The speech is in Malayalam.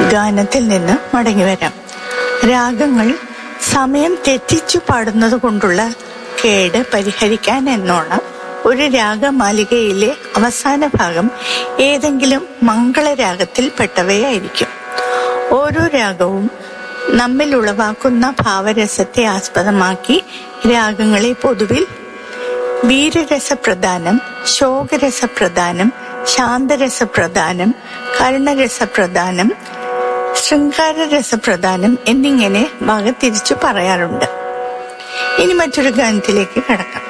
ഗാനത്തിൽ നിന്ന് മടങ്ങിവരാം രാഗങ്ങൾ സമയം തെറ്റിച്ചു പാടുന്നത് കൊണ്ടുള്ള കേട് പരിഹരിക്കാൻ എന്നോണം ഒരു രാഗമാലികയിലെ അവസാന ഭാഗം ഏതെങ്കിലും മംഗളരാഗത്തിൽ പെട്ടവയായിരിക്കും ഓരോ രാഗവും നമ്മിൽ ഉളവാക്കുന്ന ഭാവരസത്തെ ആസ്പദമാക്കി രാഗങ്ങളെ പൊതുവിൽ വീരരസപ്രധാനം ശോകരസപ്രധാനം ശാന്തരസപ്രധാനം കരുണരസപ്രധാനം ശൃംഗാരരസപ്രധാനം എന്നിങ്ങനെ വകതിരിച്ചു പറയാറുണ്ട് ഇനി മറ്റൊരു ഗാനത്തിലേക്ക് കടക്കാം